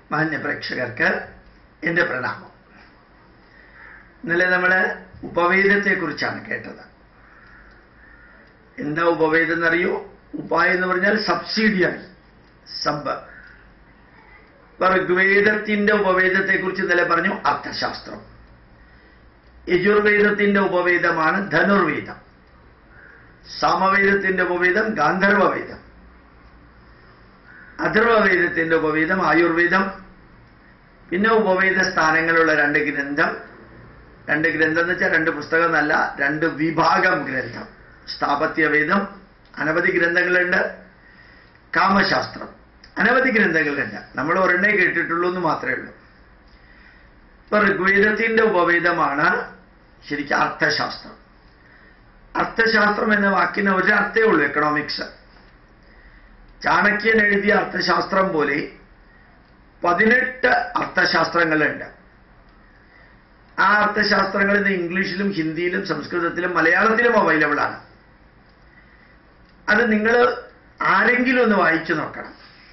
മാന്യ പ്രേക്ഷകർക്ക് എൻ്റെ പ്രണാമം ഇന്നലെ നമ്മൾ ഉപവേദത്തെ കുറിച്ചാണ് കേട്ടത് എന്താ ഉപവേദം എന്നറിയോ ഉപായം എന്ന് പറഞ്ഞാൽ സബ്സിഡിയറി സബ് ഇപ്പൊ ഋഗ്വേദത്തിന്റെ ഉപവേദത്തെ കുറിച്ച് ഇന്നലെ പറഞ്ഞു അർത്ഥശാസ്ത്രം യജുർവേദത്തിന്റെ ഉപവേദമാണ് ധനുർവേദം സാമവേദത്തിന്റെ ഉപവേദം ഗാന്ധർവവേദം അഥർവവേദത്തിന്റെ ഉപവേദം ആയുർവേദം പിന്നെ ഉപവേദ സ്ഥാനങ്ങളുള്ള രണ്ട് ഗ്രന്ഥം രണ്ട് ഗ്രന്ഥം എന്ന് വെച്ചാൽ രണ്ട് പുസ്തകം എന്നല്ല രണ്ട് വിഭാഗം ഗ്രന്ഥം സ്ഥാപത്യവേദം അനവധി ഗ്രന്ഥങ്ങളുണ്ട് കാമശാസ്ത്രം അനവധി ഗ്രന്ഥങ്ങളുണ്ട് നമ്മൾ ഒരെണ്ണേ കേട്ടിട്ടുള്ളൂ എന്ന് മാത്രമേ ഉള്ളൂ ഇപ്പൊ ഋഗ്വേദത്തിന്റെ ഉപവേദമാണ് ശരിക്കും അർത്ഥശാസ്ത്രം അർത്ഥശാസ്ത്രം എന്ന വാക്കിന് ഒരർത്ഥേ ഉള്ളൂ എക്കണോമിക്സ് ചാണക്യൻ എഴുതിയ അർത്ഥശാസ്ത്രം പോലെ പതിനെട്ട് അർത്ഥശാസ്ത്രങ്ങളുണ്ട് ആ അർത്ഥശാസ്ത്രങ്ങൾ ഇന്ന് ഇംഗ്ലീഷിലും ഹിന്ദിയിലും സംസ്കൃതത്തിലും മലയാളത്തിലും അവൈലബിൾ ആണ് അത് നിങ്ങൾ ആരെങ്കിലും ഒന്ന് വായിച്ചു നോക്കണം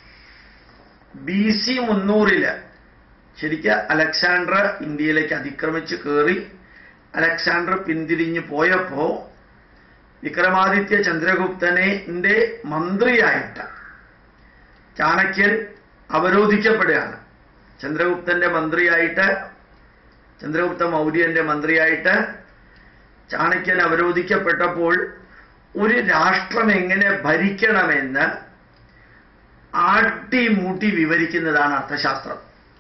ബി സി മുന്നൂറില് ശരിക്കും അലക്സാണ്ടർ ഇന്ത്യയിലേക്ക് അതിക്രമിച്ച് കയറി അലക്സാണ്ടർ പിന്തിരിഞ്ഞു പോയപ്പോ വിക്രമാദിത്യ ചന്ദ്രഗുപ്തനെ മന്ത്രിയായിട്ട് ചാണക്യൻ അവരോധിക്കപ്പെടുകയാണ് ചന്ദ്രഗുപ്തന്റെ മന്ത്രിയായിട്ട് ചന്ദ്രഗുപ്ത മൗര്യന്റെ മന്ത്രിയായിട്ട് ചാണക്യൻ അവരോധിക്കപ്പെട്ടപ്പോൾ ഒരു രാഷ്ട്രം എങ്ങനെ ഭരിക്കണമെന്ന് ആട്ടിമുട്ടി വിവരിക്കുന്നതാണ് അർത്ഥശാസ്ത്രം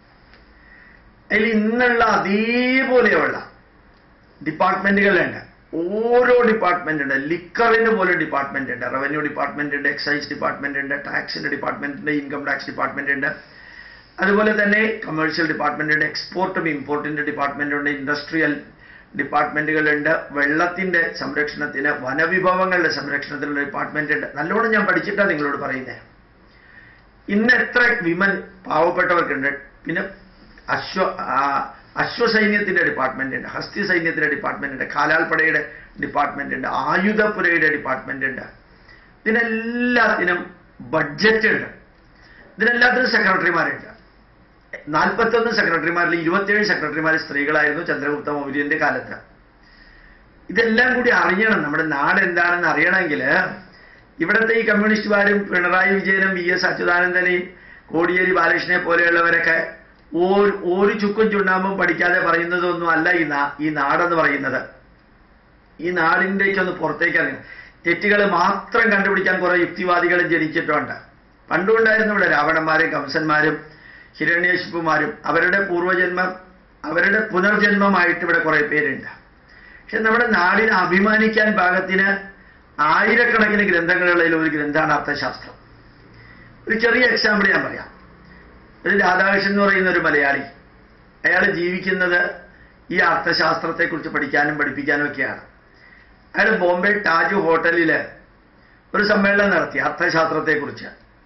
അതിൽ ഇന്നുള്ള അതേപോലെയുള്ള ഡിപ്പാർട്ട്മെന്റുകളുണ്ട് ഓരോ ഡിപ്പാർട്ട്മെന്റ് ഉണ്ട് ലിക്കറിന് പോലെ ഡിപ്പാർട്ട്മെന്റ് ഉണ്ട് റവന്യൂ ഡിപ്പാർട്ട്മെന്റ് ഉണ്ട് എക്സൈസ് ഡിപ്പാർട്ട്മെന്റ് ഉണ്ട് ടാക്സിന്റെ ഡിപ്പാർട്ട്മെന്റ് ഉണ്ട് ഇൻകം ടാക്സ് ഡിപ്പാർട്ട്മെന്റ് ഉണ്ട് അതുപോലെ തന്നെ കമേഴ്ഷ്യൽ ഡിപ്പാർട്ട്മെന്റ് ഉണ്ട് എക്സ്പോർട്ടും ഇമ്പോർട്ടിന്റെ ഡിപ്പാർട്ട്മെന്റ് ഉണ്ട് ഇൻഡസ്ട്രിയൽ ഡിപ്പാർട്ട്മെന്റുകളുണ്ട് വെള്ളത്തിന്റെ സംരക്ഷണത്തിന് വനവിഭവങ്ങളുടെ സംരക്ഷണത്തിനുള്ള ഡിപ്പാർട്ട്മെന്റ് ഉണ്ട് നല്ലോണം ഞാൻ പഠിച്ചിട്ടാണ് നിങ്ങളോട് പറയുന്നത് ഇന്ന് എത്ര വിമൻ പാവപ്പെട്ടവർക്കുണ്ട് പിന്നെ അശ്വ അശ്വസൈന്യത്തിന്റെ ഡിപ്പാർട്ട്മെന്റ് ഉണ്ട് ഹസ്തി സൈന്യത്തിന്റെ ഡിപ്പാർട്ട്മെന്റ് ഉണ്ട് കാലാൾപ്പടയുടെ ഡിപ്പാർട്ട്മെന്റ് ഉണ്ട് ആയുധപ്പുരയുടെ ഡിപ്പാർട്ട്മെന്റ് ഉണ്ട് ഇതിനെല്ലാത്തിനും ബഡ്ജറ്റ് ഉണ്ട് ഇതിനെല്ലാത്തിനും സെക്രട്ടറിമാരുണ്ട് നാൽപ്പത്തൊന്ന് സെക്രട്ടറിമാരിൽ ഇരുപത്തിയേഴ് സെക്രട്ടറിമാർ സ്ത്രീകളായിരുന്നു ചന്ദ്രഗുപ്ത മൗര്യന്റെ കാലത്ത് ഇതെല്ലാം കൂടി അറിയണം നമ്മുടെ നാട് എന്താണെന്ന് അറിയണമെങ്കിൽ ഇവിടുത്തെ ഈ കമ്മ്യൂണിസ്റ്റുകാരും പിണറായി വിജയനും വി എസ് അച്യുതാനന്ദനെയും കോടിയേരി ബാലകൃഷ്ണനെ പോലെയുള്ളവരൊക്കെ ഒരു ചുക്കും ചുണ്ണാമ്പും പഠിക്കാതെ പറയുന്നതൊന്നും അല്ല ഈ നാ ഈ നാടെന്ന് പറയുന്നത് ഈ നാടിൻ്റെക്കൊന്ന് പുറത്തേക്ക് അറിയണം തെറ്റുകൾ മാത്രം കണ്ടുപിടിക്കാൻ കുറെ യുക്തിവാദികളും ജനിച്ചിട്ടുണ്ട് പണ്ടുണ്ടായിരുന്നു ഇവിടെ രാവണന്മാരും കംസന്മാരും ഹിരണ്യശിപ്പുമാരും അവരുടെ പൂർവജന്മം അവരുടെ പുനർജന്മമായിട്ട് ഇവിടെ കുറെ പേരുണ്ട് പക്ഷെ നമ്മുടെ നാടിനെ അഭിമാനിക്കാൻ പാകത്തിന് ആയിരക്കണക്കിന് ഗ്രന്ഥങ്ങളുള്ളതിൽ ഒരു ഗ്രന്ഥമാണ് അർത്ഥശാസ്ത്രം ഒരു ചെറിയ എക്സാമ്പിൾ ഞാൻ പറയാം ഒരു രാധാകൃഷ്ണൻ എന്ന് പറയുന്ന ഒരു മലയാളി അയാൾ ജീവിക്കുന്നത് ഈ അർത്ഥശാസ്ത്രത്തെക്കുറിച്ച് പഠിക്കാനും പഠിപ്പിക്കാനും ഒക്കെയാണ് അയാൾ ബോംബെ താജ് ഹോട്ടലിൽ ഒരു സമ്മേളനം നടത്തി അർത്ഥശാസ്ത്രത്തെക്കുറിച്ച്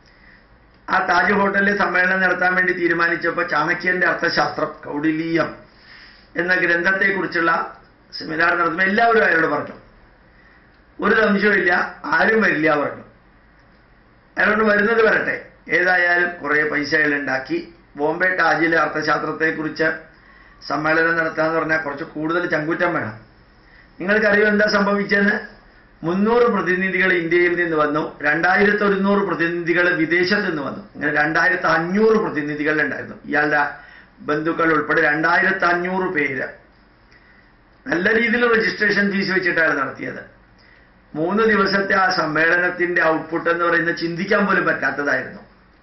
ആ താജ് ഹോട്ടലിൽ സമ്മേളനം നടത്താൻ വേണ്ടി തീരുമാനിച്ചപ്പോൾ ചാണക്യന്റെ അർത്ഥശാസ്ത്രം കൗടിലീയം എന്ന ഗ്രന്ഥത്തെക്കുറിച്ചുള്ള സെമിനാർ നടത്തുമ്പോൾ എല്ലാവരും അയാളോട് പറഞ്ഞു ഒരു സംശയമില്ല ആരും വരില്ല പറഞ്ഞു അയാളോട് വരുന്നത് വരട്ടെ ഏതായാലും കുറേ പൈസകൾ ഉണ്ടാക്കി ബോംബെ ടാജിലെ അർത്ഥശാസ്ത്രത്തെക്കുറിച്ച് സമ്മേളനം നടത്താന്ന് പറഞ്ഞാൽ കുറച്ച് കൂടുതൽ ചങ്കുറ്റം വേണം നിങ്ങൾക്കറിയോ എന്താ സംഭവിച്ചെന്ന് മുന്നൂറ് പ്രതിനിധികൾ ഇന്ത്യയിൽ നിന്ന് വന്നു രണ്ടായിരത്തി ഒരുന്നൂറ് പ്രതിനിധികൾ വിദേശത്ത് നിന്ന് വന്നു ഇങ്ങനെ രണ്ടായിരത്തി അഞ്ഞൂറ് പ്രതിനിധികൾ ഉണ്ടായിരുന്നു ഇയാളുടെ ബന്ധുക്കൾ ഉൾപ്പെടെ രണ്ടായിരത്തി അഞ്ഞൂറ് പേര് നല്ല രീതിയിൽ രജിസ്ട്രേഷൻ ഫീസ് വെച്ചിട്ടാണ് നടത്തിയത് മൂന്ന് ദിവസത്തെ ആ സമ്മേളനത്തിന്റെ ഔട്ട്പുട്ട് എന്ന് പറയുന്നത് ചിന്തിക്കാൻ പോലും പറ്റാത്തതായിരുന്നു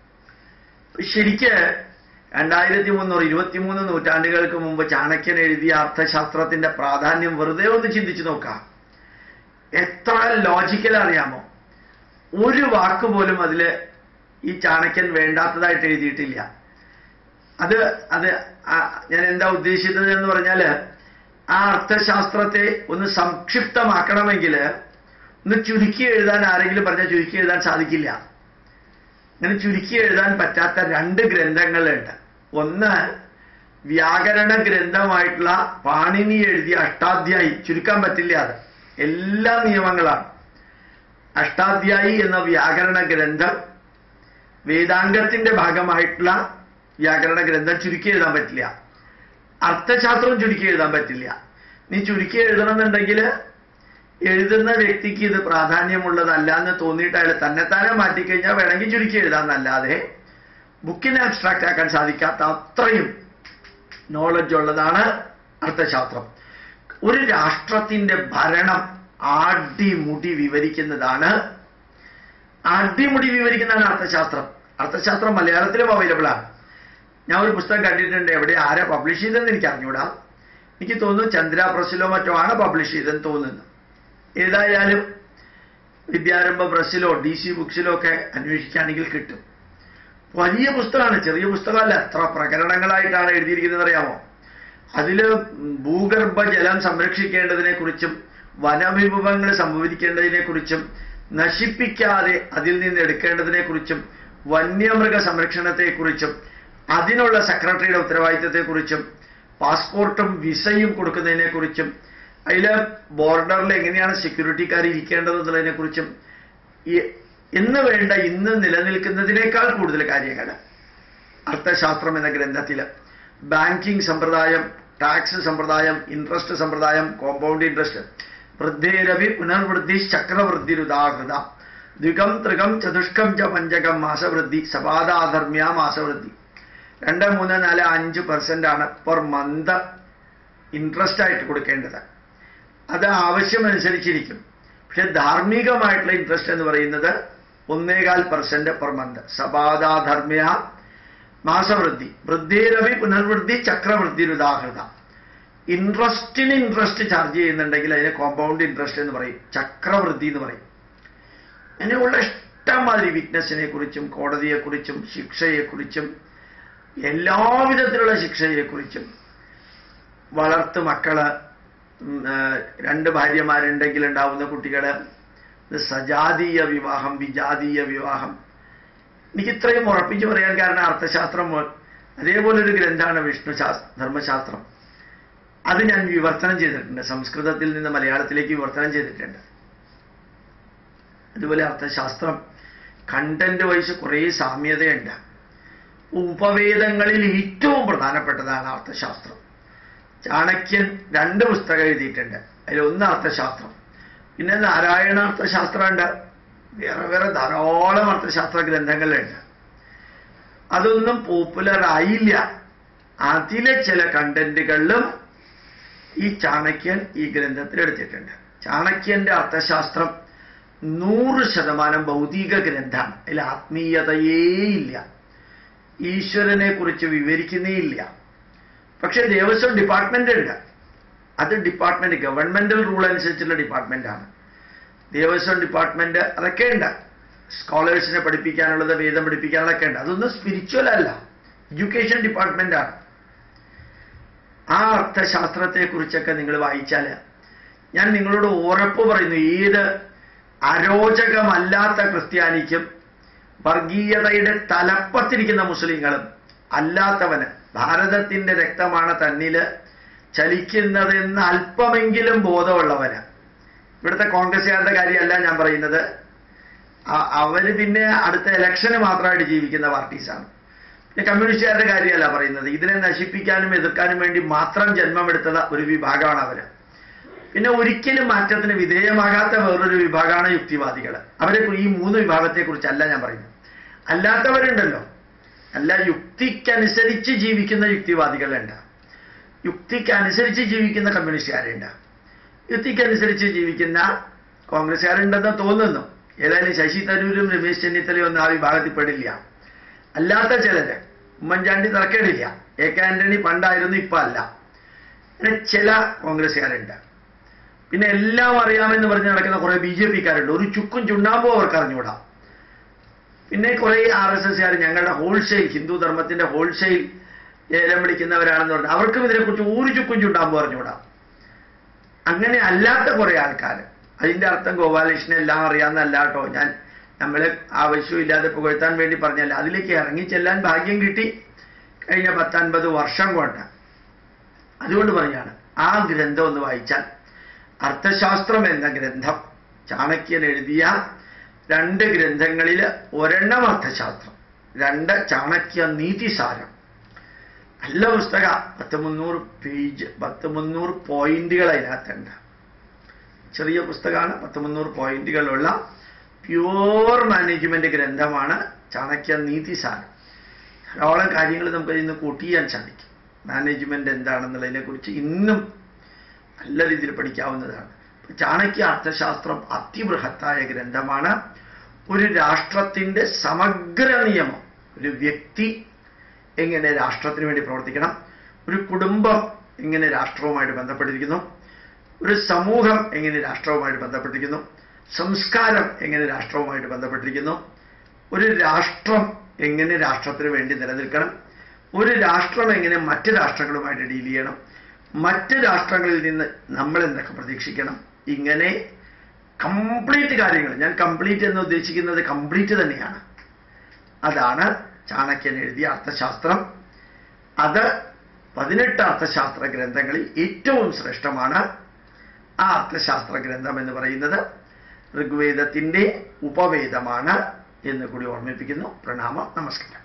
ശരിക്ക് രണ്ടായിരത്തി മുന്നൂറ് ഇരുപത്തിമൂന്ന് നൂറ്റാണ്ടുകൾക്ക് മുമ്പ് ചാണക്യൻ എഴുതിയ അർത്ഥശാസ്ത്രത്തിന്റെ പ്രാധാന്യം വെറുതെ ഒന്ന് ചിന്തിച്ചു നോക്കാം എത്ര ലോജിക്കൽ അറിയാമോ ഒരു വാക്ക് പോലും അതില് ഈ ചാണക്യൻ വേണ്ടാത്തതായിട്ട് എഴുതിയിട്ടില്ല അത് അത് ഞാൻ എന്താ ഉദ്ദേശിച്ചത് എന്ന് പറഞ്ഞാല് ആ അർത്ഥശാസ്ത്രത്തെ ഒന്ന് സംക്ഷിപ്തമാക്കണമെങ്കിൽ ഒന്ന് ചുരുക്കി എഴുതാൻ ആരെങ്കിലും പറഞ്ഞാൽ ചുരുക്കി എഴുതാൻ സാധിക്കില്ല അങ്ങനെ ചുരുക്കി എഴുതാൻ പറ്റാത്ത രണ്ട് ഗ്രന്ഥങ്ങളുണ്ട് ഒന്ന് വ്യാകരണ ഗ്രന്ഥമായിട്ടുള്ള പാണിനി എഴുതിയ അഷ്ടാധ്യായി ചുരുക്കാൻ പറ്റില്ല അത് എല്ലാ നിയമങ്ങളാണ് അഷ്ടാധ്യായി എന്ന വ്യാകരണ ഗ്രന്ഥം വേദാംഗത്തിന്റെ ഭാഗമായിട്ടുള്ള വ്യാകരണ ഗ്രന്ഥം ചുരുക്കി എഴുതാൻ പറ്റില്ല അർത്ഥശാസ്ത്രവും ചുരുക്കി എഴുതാൻ പറ്റില്ല നീ ചുരുക്കി എഴുതണമെന്നുണ്ടെങ്കിൽ എഴുതുന്ന വ്യക്തിക്ക് ഇത് പ്രാധാന്യമുള്ളതല്ല എന്ന് തോന്നിയിട്ട് അയാൾ തന്നെത്താനെ മാറ്റിക്കഴിഞ്ഞാൽ വേണമെങ്കിൽ ചുരുക്കി എഴുതാന്നല്ലാതെ ബുക്കിനെ അബ്സ്ട്രാക്ട് ആക്കാൻ സാധിക്കാത്ത അത്രയും നോളജ് ഉള്ളതാണ് അർത്ഥശാസ്ത്രം ഒരു രാഷ്ട്രത്തിന്റെ ഭരണം ആടിമുടി വിവരിക്കുന്നതാണ് അടിമുടി വിവരിക്കുന്നതാണ് അർത്ഥശാസ്ത്രം അർത്ഥശാസ്ത്രം മലയാളത്തിലും അവൈലബിൾ ആണ് ഞാൻ ഒരു പുസ്തകം കണ്ടിട്ടുണ്ട് എവിടെ ആരാ പബ്ലിഷ് ചെയ്തെന്ന് എനിക്ക് അറിഞ്ഞൂടാ എനിക്ക് തോന്നുന്നു ചന്ദ്ര പ്രസ്സിലോ മറ്റോ ആണ് പബ്ലിഷ് ചെയ്തെന്ന് തോന്നുന്നു ഏതായാലും വിദ്യാരംഭ പ്രസ്സിലോ ഡി സി ബുക്സിലോ ഒക്കെ അന്വേഷിക്കുകയാണെങ്കിൽ കിട്ടും വലിയ പുസ്തകമാണ് ചെറിയ പുസ്തകമല്ല എത്ര പ്രകരണങ്ങളായിട്ടാണ് എഴുതിയിരിക്കുന്നത് അറിയാമോ അതില് ഭൂഗർഭ ജലം സംരക്ഷിക്കേണ്ടതിനെ കുറിച്ചും വനവിഭവങ്ങൾ സംഭവിക്കേണ്ടതിനെ കുറിച്ചും നശിപ്പിക്കാതെ അതിൽ നിന്ന് എടുക്കേണ്ടതിനെ കുറിച്ചും വന്യമൃഗ സംരക്ഷണത്തെക്കുറിച്ചും അതിനുള്ള സെക്രട്ടറിയുടെ ഉത്തരവാദിത്തത്തെക്കുറിച്ചും പാസ്പോർട്ടും വിസയും കൊടുക്കുന്നതിനെ കുറിച്ചും അതിൽ ബോർഡറിൽ എങ്ങനെയാണ് സെക്യൂരിറ്റിക്കാർ ഇരിക്കേണ്ടതെന്നുള്ളതിനെ കുറിച്ചും എന്ന് വേണ്ട ഇന്ന് നിലനിൽക്കുന്നതിനേക്കാൾ കൂടുതൽ കാര്യങ്ങൾ അർത്ഥശാസ്ത്രം എന്ന ഗ്രന്ഥത്തിൽ ബാങ്കിങ് സമ്പ്രദായം ടാക്സ് സമ്പ്രദായം ഇൻട്രസ്റ്റ് സമ്പ്രദായം കോമ്പൗണ്ട് ഇൻട്രസ്റ്റ് വൃദ്ധേരവി പുനർവൃദ്ധി ചക്രവൃദ്ധിരുദാഹൃത ദ്വികം ത്രികം ചതുഷ്കം ച പഞ്ചകം മാസവൃദ്ധി സപാദാധർമ്മ്യ മാസവൃദ്ധി രണ്ട് മൂന്ന് നാല് അഞ്ച് പെർസെന്റ് ആണ് പെർ മന്ത് ഇൻട്രസ്റ്റ് ആയിട്ട് കൊടുക്കേണ്ടത് അത് ആവശ്യമനുസരിച്ചിരിക്കും പക്ഷെ ധാർമ്മികമായിട്ടുള്ള ഇൻട്രസ്റ്റ് എന്ന് പറയുന്നത് ഒന്നേകാൽ പെർസെന്റ് പെർ മന്ത് സപാദാധർമ്മ്യ മാസവൃദ്ധി വൃദ്ധിരവി പുനർവൃദ്ധി ചക്രവൃദ്ധി ഉദാഹൃത ഇൻട്രസ്റ്റിന് ഇൻട്രസ്റ്റ് ചാർജ് ചെയ്യുന്നുണ്ടെങ്കിൽ അതിനെ കോമ്പൗണ്ട് ഇൻട്രസ്റ്റ് എന്ന് പറയും ചക്രവൃദ്ധി എന്ന് പറയും അങ്ങനെയുള്ള ഇഷ്ടംമാതിരി വിറ്റ്നസിനെ കുറിച്ചും കോടതിയെക്കുറിച്ചും ശിക്ഷയെക്കുറിച്ചും എല്ലാവിധത്തിലുള്ള ശിക്ഷയെക്കുറിച്ചും വളർത്തു മക്കള് രണ്ട് ഭാര്യമാരുണ്ടെങ്കിൽ ഉണ്ടാവുന്ന കുട്ടികള് സജാതീയ വിവാഹം വിജാതീയ വിവാഹം എനിക്ക് ഇത്രയും ഉറപ്പിച്ചു പറയാൻ കാരണം അർത്ഥശാസ്ത്രം അതേപോലെ ഒരു ഗ്രന്ഥമാണ് വിഷ്ണു ധർമ്മശാസ്ത്രം അത് ഞാൻ വിവർത്തനം ചെയ്തിട്ടുണ്ട് സംസ്കൃതത്തിൽ നിന്ന് മലയാളത്തിലേക്ക് വിവർത്തനം ചെയ്തിട്ടുണ്ട് അതുപോലെ അർത്ഥശാസ്ത്രം കണ്ടന്റ് വൈസ് കുറേ സാമ്യതയുണ്ട് ഉപവേദങ്ങളിൽ ഏറ്റവും പ്രധാനപ്പെട്ടതാണ് അർത്ഥശാസ്ത്രം ചാണക്യൻ രണ്ട് പുസ്തകം എഴുതിയിട്ടുണ്ട് അതിലൊന്ന് അർത്ഥശാസ്ത്രം പിന്നെ നാരായണ അർത്ഥശാസ്ത്രമുണ്ട് വേറെ വേറെ ധാരാളം അർത്ഥശാസ്ത്ര ഗ്രന്ഥങ്ങളുണ്ട് അതൊന്നും പോപ്പുലർ ആയില്ല അതിലെ ചില കണ്ടന്റുകളിലും ഈ ചാണക്യൻ ഈ ഗ്രന്ഥത്തിൽ എടുത്തിട്ടുണ്ട് ചാണക്യന്റെ അർത്ഥശാസ്ത്രം നൂറ് ശതമാനം ഭൗതിക ഗ്രന്ഥമാണ് അതിൽ ആത്മീയതയേയില്ല ഈശ്വരനെ കുറിച്ച് വിവരിക്കുന്നേ ഇല്ല പക്ഷെ ദേവസ്വം ഡിപ്പാർട്ട്മെന്റ് ഉണ്ട് അത് ഡിപ്പാർട്ട്മെന്റ് ഗവൺമെന്റൽ റൂൾ അനുസരിച്ചുള്ള ഡിപ്പാർട്ട്മെന്റാണ് ദേവസ്വം ഡിപ്പാർട്ട്മെന്റ് അതൊക്കെ ഉണ്ട് സ്കോളേഴ്സിനെ പഠിപ്പിക്കാനുള്ളത് വേദം പഠിപ്പിക്കാനുള്ളതൊക്കെ ഉണ്ട് അതൊന്നും സ്പിരിച്വൽ അല്ല എഡ്യൂക്കേഷൻ ഡിപ്പാർട്ട്മെന്റ് ആണ് ആ അർത്ഥശാസ്ത്രത്തെക്കുറിച്ചൊക്കെ നിങ്ങൾ വായിച്ചാൽ ഞാൻ നിങ്ങളോട് ഉറപ്പ് പറയുന്നു ഏത് അരോചകമല്ലാത്ത ക്രിസ്ത്യാനിക്കും വർഗീയതയുടെ തലപ്പത്തിരിക്കുന്ന മുസ്ലിങ്ങളും അല്ലാത്തവന് ഭാരതത്തിന്റെ രക്തമാണ് തന്നില് ചലിക്കുന്നതെന്ന് അല്പമെങ്കിലും ബോധമുള്ളവന് ഇവിടുത്തെ കോൺഗ്രസ്സുകാരുടെ കാര്യമല്ല ഞാൻ പറയുന്നത് അവര് പിന്നെ അടുത്ത ഇലക്ഷന് മാത്രമായിട്ട് ജീവിക്കുന്ന പാർട്ടീസാണ് പിന്നെ കമ്മ്യൂണിസ്റ്റുകാരുടെ കാര്യമല്ല പറയുന്നത് ഇതിനെ നശിപ്പിക്കാനും എതിർക്കാനും വേണ്ടി മാത്രം ജന്മമെടുത്തത് ഒരു വിഭാഗമാണ് അവര് പിന്നെ ഒരിക്കലും മാറ്റത്തിന് വിധേയമാകാത്ത വേറൊരു വിഭാഗമാണ് യുക്തിവാദികൾ അവരെ ഈ മൂന്ന് വിഭാഗത്തെക്കുറിച്ചല്ല ഞാൻ പറയുന്നത് അല്ലാത്തവരുണ്ടല്ലോ അല്ല യുക്തിക്കനുസരിച്ച് ജീവിക്കുന്ന യുക്തിവാദികളുണ്ട് യുക്തിക്കനുസരിച്ച് ജീവിക്കുന്ന കമ്മ്യൂണിസ്റ്റുകാരുണ്ട് യുക്തിക്കനുസരിച്ച് ജീവിക്കുന്ന കോൺഗ്രസ്സുകാരുണ്ടെന്ന് തോന്നുന്നു ഏതായാലും ശശി തരൂരും രമേശ് ചെന്നിത്തലയും ഒന്നും ആ വിഭാഗത്തിൽ പെടില്ല അല്ലാത്ത ചിലര് ഉമ്മൻചാണ്ടി തറക്കേടില്ല എ കെ ആന്റണി പണ്ടായിരുന്നു ഇപ്പൊ അല്ല അങ്ങനെ ചില കോൺഗ്രസ്സുകാരുണ്ട് പിന്നെ എല്ലാം അറിയാമെന്ന് പറഞ്ഞ് നടക്കുന്ന കുറെ ബി ജെ പിക്കാരുണ്ട് ഒരു ചുക്കും ചുണ്ണാമ്പും അവർക്ക് അറിഞ്ഞുകൂടാ പിന്നെ കുറെ ആർ എസ് എസ്കാർ ഞങ്ങളുടെ ഹോൾസെയിൽ ഹിന്ദു ധർമ്മത്തിന്റെ ഹോൾസെയിൽ ഏലം വിളിക്കുന്നവരാണെന്ന് പറഞ്ഞു അവർക്കും ഇതിനെക്കുറിച്ച് ഒരു ചുക്കും ചുണ്ടാകുമ്പോൾ അറിഞ്ഞുകൂടാ അങ്ങനെ അല്ലാത്ത കുറെ ആൾക്കാർ അതിന്റെ അർത്ഥം ഗോപാലകൃഷ്ണൻ എല്ലാം അറിയാമെന്നല്ല കേട്ടോ ഞാൻ നമ്മളെ ആവശ്യമില്ലാതെ പുകഴ്ത്താൻ വേണ്ടി പറഞ്ഞല്ല അതിലേക്ക് ഇറങ്ങിച്ചെല്ലാൻ ഭാഗ്യം കിട്ടി കഴിഞ്ഞ പത്തൊൻപത് വർഷം കൊണ്ട് അതുകൊണ്ട് പറയാണ് ആ ഗ്രന്ഥം ഒന്ന് വായിച്ചാൽ അർത്ഥശാസ്ത്രം എന്ന ഗ്രന്ഥം ചാണക്യൻ എഴുതിയ രണ്ട് ഗ്രന്ഥങ്ങളിൽ ഒരെണ്ണം അർത്ഥശാസ്ത്രം രണ്ട് ചാണക്യ നീതിസാരം നല്ല പുസ്തക പത്ത് മുന്നൂറ് പേജ് പത്ത് മുന്നൂറ് പോയിന്റുകൾ അതിനകത്തുണ്ട് ചെറിയ പുസ്തകമാണ് പത്ത് മുന്നൂറ് പോയിന്റുകളുള്ള പ്യുവർ മാനേജ്മെന്റ് ഗ്രന്ഥമാണ് ചാണക്യ നീതിസാരം ധാരാളം കാര്യങ്ങൾ നമുക്ക് ഇന്ന് കൂട്ടിയാൻ സാധിക്കും മാനേജ്മെന്റ് എന്താണെന്നുള്ളതിനെ കുറിച്ച് ഇന്നും നല്ല രീതിയിൽ പഠിക്കാവുന്നതാണ് ചാണക്യ അർത്ഥശാസ്ത്രം അതിബൃഹത്തായ ഗ്രന്ഥമാണ് ഒരു രാഷ്ട്രത്തിന്റെ സമഗ്ര നിയമം ഒരു വ്യക്തി എങ്ങനെ രാഷ്ട്രത്തിന് വേണ്ടി പ്രവർത്തിക്കണം ഒരു കുടുംബം എങ്ങനെ രാഷ്ട്രവുമായിട്ട് ബന്ധപ്പെട്ടിരിക്കുന്നു ഒരു സമൂഹം എങ്ങനെ രാഷ്ട്രവുമായിട്ട് ബന്ധപ്പെട്ടിരിക്കുന്നു സംസ്കാരം എങ്ങനെ രാഷ്ട്രവുമായിട്ട് ബന്ധപ്പെട്ടിരിക്കുന്നു ഒരു രാഷ്ട്രം എങ്ങനെ രാഷ്ട്രത്തിന് വേണ്ടി നിലനിൽക്കണം ഒരു രാഷ്ട്രം എങ്ങനെ മറ്റ് രാഷ്ട്രങ്ങളുമായിട്ട് ഡീൽ ചെയ്യണം മറ്റ് രാഷ്ട്രങ്ങളിൽ നിന്ന് നമ്മൾ എന്തൊക്കെ പ്രതീക്ഷിക്കണം ഇങ്ങനെ കംപ്ലീറ്റ് കാര്യങ്ങൾ ഞാൻ കംപ്ലീറ്റ് എന്ന് ഉദ്ദേശിക്കുന്നത് കംപ്ലീറ്റ് തന്നെയാണ് അതാണ് ചാണക്യൻ എഴുതിയ അർത്ഥശാസ്ത്രം അത് പതിനെട്ട് അർത്ഥശാസ്ത്ര ഗ്രന്ഥങ്ങളിൽ ഏറ്റവും ശ്രേഷ്ഠമാണ് ആ അർത്ഥശാസ്ത്ര ഗ്രന്ഥം എന്ന് പറയുന്നത് ഋഗ്വേദത്തിന്റെ ഉപവേദമാണ് എന്ന് കൂടി ഓർമ്മിപ്പിക്കുന്നു പ്രണാമം നമസ്കാരം